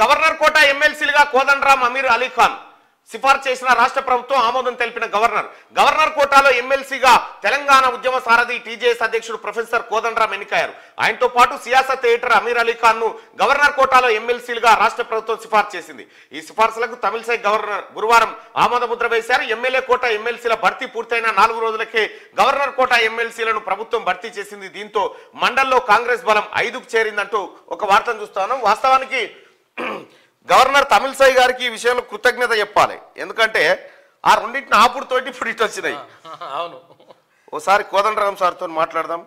Governor కోట ఎమ్మెల్సీలుగా కోదండరాం అమీర్ అలీ ఖాన్ సిఫార్సు చేసిన రాష్ట్ర ప్రభుత్వం ఆమోదం తెలిపిన గవర్నర్ గవర్నర్ కోటాలో ఎమ్మెల్సీగా తెలంగాణ ఉద్యమ సారథి టీజేఎస్ అధ్యక్షుడు ప్రొఫెసర్ కోదండరాం ఎన్నికయ్యారు ఆయనతో పాటు సియాసత్ ఎడిటర్ అమీర్ అలీ ఖాన్ ను గవర్నర్ కోటాలో ఎమ్మెల్సీలుగా రాష్ట్ర ప్రభుత్వం సిఫార్సు చేసింది ఈ సిఫార్సులకు తమిళసై గవర్నర్ గురువారం ఆమోద ముద్ర వేశారు ఎమ్మెల్యే కోట ఎమ్మెల్సీల భర్తీ పూర్తయిన నాలుగు రోజులకే గవర్నర్ కోట ఎమ్మెల్సీలను ప్రభుత్వం భర్తీ చేసింది దీంతో మండల్లో కాంగ్రెస్ బలం ఐదుకు చేరిందంటూ ఒక వార్తను చూస్తాను వాస్తవానికి గవర్నర్ తమిళసై గారికి ఈ విషయంలో కృతజ్ఞత చెప్పాలి ఎందుకంటే ఆ రెండింటిని ఆపుడుతోటి ఇప్పుడు ఇటు వచ్చినాయి అవును ఓసారి కోదండరాం సార్తో మాట్లాడదాం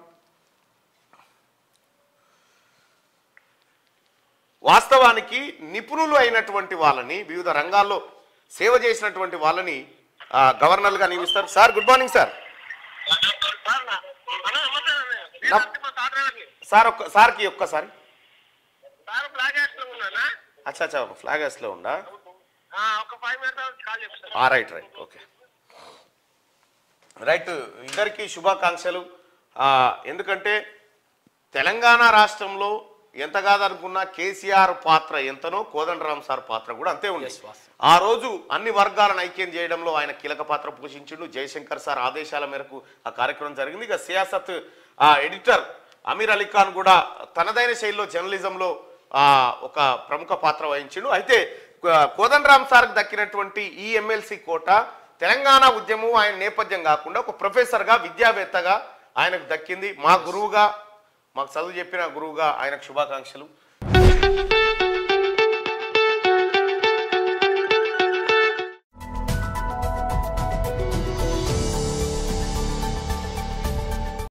వాస్తవానికి నిపుణులు అయినటువంటి వాళ్ళని వివిధ రంగాల్లో సేవ చేసినటువంటి వాళ్ళని ఆ, గవర్నర్లుగా నియమిస్తారు sir good morning sir sir నా- అన్న, నమస్తే అన్న. నేను నమ్- అంటే మా తాతగారిని. సార్ ఒక్క సార్కి ఒక్కసారి సార్ ఫ్లాగ్ వేస్తూ ఉన్నానా అచ్చా అచ్చా ఫ్లాగ్ లో ఉండా ఆ, ఒక ఫైవ్ మినిట్స్ కాల్ చెప్తాను ఆ రైట్ రైట్ ఓకే రైట్ ఇద్దరికి శుభాకాంక్షలు ఆ, ఎందుకంటే తెలంగాణ రాష్ట్రంలో ఎంత కాదనుకున్నా కేసీఆర్ పాత్ర ఎంతనో కోదండరామ్ సార్ పాత్ర కూడా అంతే ఉంది Yes, వాస్తవం. ఆ రోజు అన్ని వర్గాలను ఐక్యం చేయడంలో ఆయన కీలక పాత్ర పోషించిండు జయశంకర్ సార్ ఆదేశాల మేరకు ఆ కార్యక్రమం జరిగింది ఇక సియాసత్ ఆ ఎడిటర్ అమీర్ అలీ ఖాన్ కూడా తనదైన శైలిలో జర్నలిజంలో ఆ, ఒక ప్రముఖ పాత్ర వహించిండు అయితే కో- కోదండరామ్ సార్కి దక్కినటువంటి ఈ ఎమ్మెల్సీ కోట తెలంగాణ ఉద్యమం ఆయన నేపథ్యం కాకుండా ఒక ప్రొఫెసర్గా విద్యావేత్తగా ఆయనకు దక్కింది మా గురువుగా మాకు చదువు చెప్పిన గురువుగా ఆయనకు శుభాకాంక్షలు